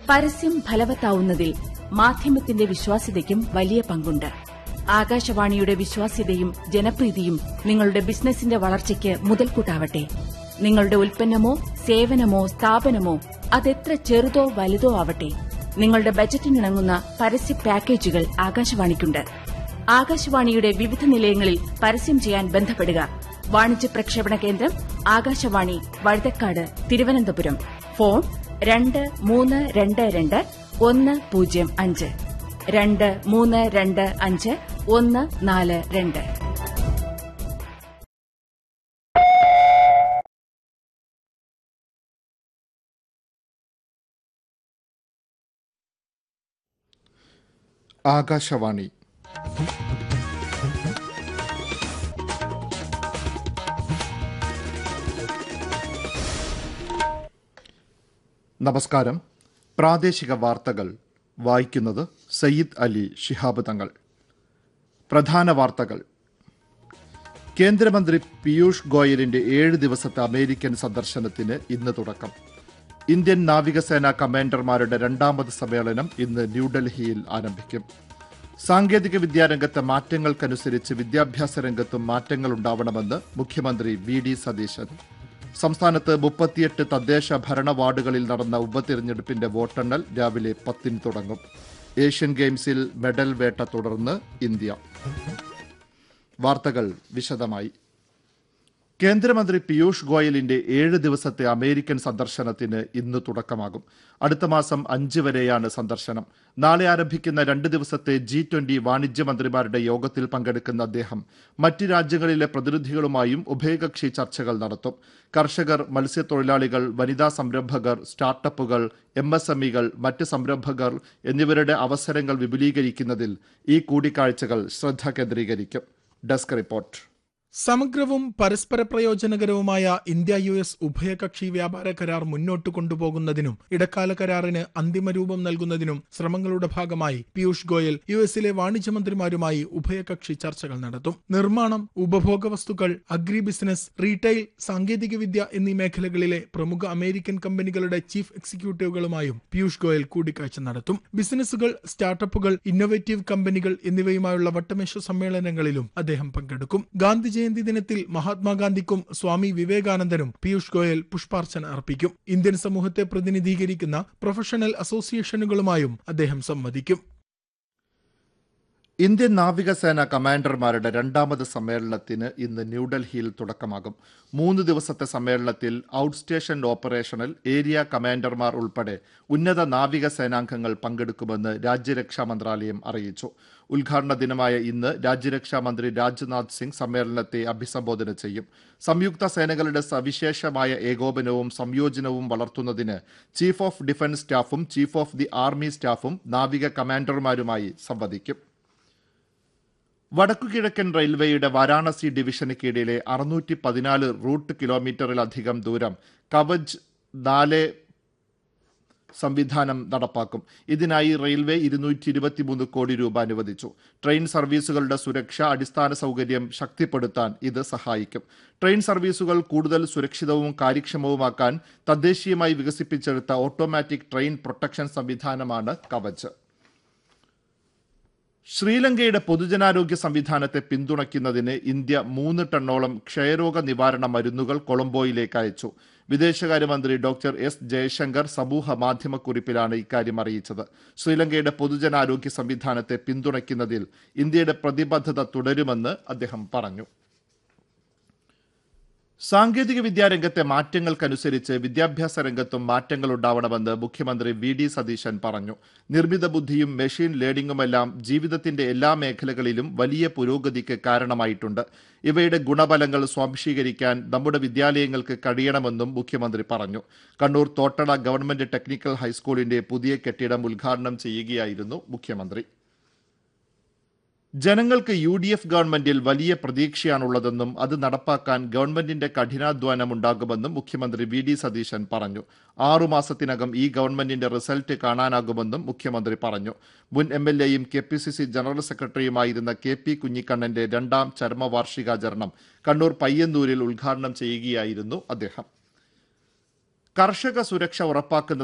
പരസ്യം ഫലവത്താവുന്നതിൽ മാധ്യമത്തിന്റെ വിശ്വാസ്യതയ്ക്കും വലിയ പങ്കുണ്ട് ആകാശവാണിയുടെ വിശ്വാസ്യതയും ജനപ്രീതിയും നിങ്ങളുടെ ബിസിനസിന്റെ വളർച്ചയ്ക്ക് മുതൽക്കൂട്ടാവട്ടെ നിങ്ങളുടെ ഉൽപ്പന്നമോ സേവനമോ സ്ഥാപനമോ അതെത്ര ചെറുതോ വലുതോ ആവട്ടെ നിങ്ങളുടെ ബജറ്റിനിണങ്ങുന്ന പരസ്യ പാക്കേജുകൾ ആകാശവാണിക്കുണ്ട് ആകാശവാണിയുടെ വിവിധ നിലയങ്ങളിൽ പരസ്യം ചെയ്യാൻ ബന്ധപ്പെടുക വാണിജ്യ പ്രക്ഷേപണ കേന്ദ്രം ആകാശവാണി വഴുതക്കാട് തിരുവനന്തപുരം ഫോൺ രണ്ട് മൂന്ന് രണ്ട് രണ്ട് ഒന്ന് പൂജ്യം അഞ്ച് രണ്ട് മൂന്ന് രണ്ട് അഞ്ച് ഒന്ന് നാല് രണ്ട് ആകാശവാണി നമസ്കാരം പ്രാദേശിക വാർത്തകൾ വായിക്കുന്നത് സയ്യിദ് അലി ശിഹാബ് തങ്ങൾ പ്രധാന വാർത്തകൾ കേന്ദ്രമന്ത്രി പീയൂഷ് ഗോയലിന്റെ ഏഴ് ദിവസത്തെ അമേരിക്കൻ സന്ദർശനത്തിന് ഇന്ന് തുടക്കം ഇന്ത്യൻ നാവികസേന കമാൻഡർമാരുടെ രണ്ടാമത് സമ്മേളനം ഇന്ന് ന്യൂഡൽഹിയിൽ ആരംഭിക്കും സാങ്കേതിക വിദ്യാരംഗത്തെ മാറ്റങ്ങൾക്കനുസരിച്ച് വിദ്യാഭ്യാസ രംഗത്തും മാറ്റങ്ങൾ ഉണ്ടാവണമെന്ന് മുഖ്യമന്ത്രി വി ഡി സതീശൻ സംസ്ഥാനത്ത് മുപ്പത്തിയെട്ട് തദ്ദേശ ഭരണ വാർഡുകളിൽ നടന്ന ഉപതിരഞ്ഞെടുപ്പിന്റെ വോട്ടെണ്ണൽ രാവിലെ പത്തിന് തുടങ്ങും ഏഷ്യൻ ഗെയിംസിൽ മെഡൽ വേട്ട തുടർന്ന് ഇന്ത്യ വാർത്തകൾ വിശദമായി കേന്ദ്രമന്ത്രി പീയൂഷ് ഗോയലിന്റെ ഏഴ് ദിവസത്തെ അമേരിക്കൻ സന്ദർശനത്തിന് ഇന്ന് തുടക്കമാകും അടുത്ത മാസം അഞ്ച് വരെയാണ് സന്ദർശനം നാളെ ആരംഭിക്കുന്ന രണ്ട് ദിവസത്തെ ജി ട്വന്റി വാണിജ്യ മന്ത്രിമാരുടെ യോഗത്തിൽ പങ്കെടുക്കുന്ന അദ്ദേഹം മറ്റ് രാജ്യങ്ങളിലെ പ്രതിനിധികളുമായും ഉഭയകക്ഷി ചർച്ചകൾ നടത്തും കർഷകർ മത്സ്യത്തൊഴിലാളികൾ വനിതാ സംരംഭകർ സ്റ്റാർട്ടപ്പുകൾ എം എസ് എം ഇകൾ മറ്റ് സംരംഭകർ എന്നിവരുടെ അവസരങ്ങൾ വിപുലീകരിക്കുന്നതിൽ ഈ കൂടിക്കാഴ്ചകൾ ശ്രദ്ധ കേന്ദ്രീകരിക്കും ഡെസ്ക് റിപ്പോർട്ട് സമഗ്രവും പരസ്പര പ്രയോജനകരവുമായ ഇന്ത്യ യു എസ് ഉഭയകക്ഷി വ്യാപാര കരാർ മുന്നോട്ട് കൊണ്ടുപോകുന്നതിനും ഇടക്കാല കരാറിന് അന്തിമ രൂപം നൽകുന്നതിനും ശ്രമങ്ങളുടെ ഭാഗമായി പീയൂഷ് ഗോയൽ യു എസിലെ വാണിജ്യമന്ത്രിമാരുമായി ഉഭയകക്ഷി ചർച്ചകൾ നടത്തും നിർമ്മാണം ഉപഭോഗ വസ്തുക്കൾ അഗ്രി ബിസിനസ് റീറ്റെയിൽ സാങ്കേതികവിദ്യ എന്നീ മേഖലകളിലെ പ്രമുഖ അമേരിക്കൻ കമ്പനികളുടെ ചീഫ് എക്സിക്യൂട്ടീവുകളുമായും പീയൂഷ് ഗോയൽ കൂടിക്കാഴ്ച നടത്തും ബിസിനസ്സുകൾ സ്റ്റാർട്ടപ്പുകൾ ഇന്നൊവേറ്റീവ് കമ്പനികൾ എന്നിവയുമായുള്ള വട്ടമേശ സമ്മേളനങ്ങളിലും അദ്ദേഹം പങ്കെടുക്കും ഗാന്ധി ജയന്തി ദിനത്തിൽ മഹാത്മാഗാന്ധിക്കും സ്വാമി വിവേകാനന്ദനും പീയൂഷ് ഗോയൽ പുഷ്പാർച്ചന അർപ്പിക്കും ഇന്ത്യൻ സമൂഹത്തെ പ്രതിനിധീകരിക്കുന്ന പ്രൊഫഷണൽ അസോസിയേഷനുകളുമായും അദ്ദേഹം സംവദിക്കും ഇന്ത്യൻ നാവികസേന കമാൻഡർമാരുടെ രണ്ടാമത് സമ്മേളനത്തിന് ഇന്ന് ന്യൂഡൽഹിയിൽ തുടക്കമാകും മൂന്ന് ദിവസത്തെ സമ്മേളനത്തിൽ ഔട്ട് സ്റ്റേഷൻ ഓപ്പറേഷണൽ ഏരിയ കമാൻഡർമാർ ഉൾപ്പെടെ ഉന്നത നാവികസേനാംഗങ്ങൾ പങ്കെടുക്കുമെന്ന് രാജ്യരക്ഷാ മന്ത്രാലയം അറിയിച്ചു ഉദ്ഘാടന ദിനമായ ഇന്ന് രാജ്യരക്ഷാ മന്ത്രി രാജ്നാഥ് സിംഗ് സമ്മേളനത്തെ അഭിസംബോധന ചെയ്യും സംയുക്ത സേനകളുടെ സവിശേഷമായ ഏകോപനവും സംയോജനവും വളർത്തുന്നതിന് ചീഫ് ഓഫ് ഡിഫൻസ് സ്റ്റാഫും ചീഫ് ഓഫ് ദി ആർമി സ്റ്റാഫും നാവിക കമാൻഡർമാരുമായി സംവദിക്കും വടക്കുകിഴക്കൻ റെയിൽവേയുടെ വാരാണസി ഡിവിഷന് കീഴിലെ അറുന്നൂറ്റി പതിനാല് റൂട്ട് കിലോമീറ്ററിലധികം ദൂരം കവച് നാല് സംവിധാനം നടപ്പാക്കും ഇതിനായി റെയിൽവേ ഇരുന്നൂറ്റി ഇരുപത്തിമൂന്ന് കോടി രൂപ അനുവദിച്ചു ട്രെയിൻ സർവീസുകളുടെ സുരക്ഷ അടിസ്ഥാന സൗകര്യം ശക്തിപ്പെടുത്താൻ ഇത് സഹായിക്കും ട്രെയിൻ സർവീസുകൾ കൂടുതൽ സുരക്ഷിതവും കാര്യക്ഷമവുമാക്കാൻ തദ്ദേശീയമായി വികസിപ്പിച്ചെടുത്ത ഓട്ടോമാറ്റിക് ട്രെയിൻ പ്രൊട്ടക്ഷൻ സംവിധാനമാണ് കവച് ശ്രീലങ്കയുടെ പൊതുജനാരോഗ്യ സംവിധാനത്തെ പിന്തുണയ്ക്കുന്നതിന് ഇന്ത്യ മൂന്ന് ടണ്ണോളം ക്ഷയരോഗ നിവാരണ മരുന്നുകൾ കൊളംബോയിലേക്ക് അയച്ചു വിദേശകാര്യമന്ത്രി ഡോക്ടർ എസ് ജയശങ്കർ സമൂഹ മാധ്യമക്കുറിപ്പിലാണ് ഇക്കാര്യം അറിയിച്ചത് ശ്രീലങ്കയുടെ പൊതുജനാരോഗ്യ സംവിധാനത്തെ പിന്തുണയ്ക്കുന്നതിൽ ഇന്ത്യയുടെ പ്രതിബദ്ധത തുടരുമെന്ന് അദ്ദേഹം പറഞ്ഞു സാങ്കേതിക വിദ്യാരംഗത്തെ മാറ്റങ്ങൾക്കനുസരിച്ച് വിദ്യാഭ്യാസ രംഗത്തും മാറ്റങ്ങൾ ഉണ്ടാവണമെന്ന് മുഖ്യമന്ത്രി വി ഡി സതീശൻ പറഞ്ഞു നിർമ്മിത ബുദ്ധിയും മെഷീൻ ലേണിംഗുമെല്ലാം ജീവിതത്തിന്റെ എല്ലാ മേഖലകളിലും വലിയ പുരോഗതിക്ക് കാരണമായിട്ടുണ്ട് ഇവയുടെ ഗുണഫലങ്ങൾ സ്വാംശീകരിക്കാൻ നമ്മുടെ വിദ്യാലയങ്ങൾക്ക് കഴിയണമെന്നും മുഖ്യമന്ത്രി പറഞ്ഞു കണ്ണൂർ തോട്ടട ഗവൺമെന്റ് ടെക്നിക്കൽ ഹൈസ്കൂളിന്റെ പുതിയ കെട്ടിടം ഉദ്ഘാടനം ചെയ്യുകയായിരുന്നു മുഖ്യമന്ത്രി ജനങ്ങൾക്ക് യു ഡി എഫ് ഗവൺമെന്റിൽ വലിയ പ്രതീക്ഷയാണുള്ളതെന്നും അത് നടപ്പാക്കാൻ ഗവൺമെന്റിന്റെ കഠിനാധ്വാനം ഉണ്ടാകുമെന്നും മുഖ്യമന്ത്രി വി ഡി സതീശൻ പറഞ്ഞു ആറുമാസത്തിനകം ഈ ഗവൺമെന്റിന്റെ റിസൾട്ട് കാണാനാകുമെന്നും മുഖ്യമന്ത്രി പറഞ്ഞു മുൻ എം എൽ എയും K P C C general സെക്രട്ടറിയുമായിരുന്ന കെ പി കുഞ്ഞിക്കണ്ണന്റെ രണ്ടാം ചരമവാർഷികാചരണം കണ്ണൂർ പയ്യന്നൂരിൽ ഉദ്ഘാടനം ചെയ്യുകയായിരുന്നു അദ്ദേഹം കർഷക സുരക്ഷ ഉറപ്പാക്കുന്ന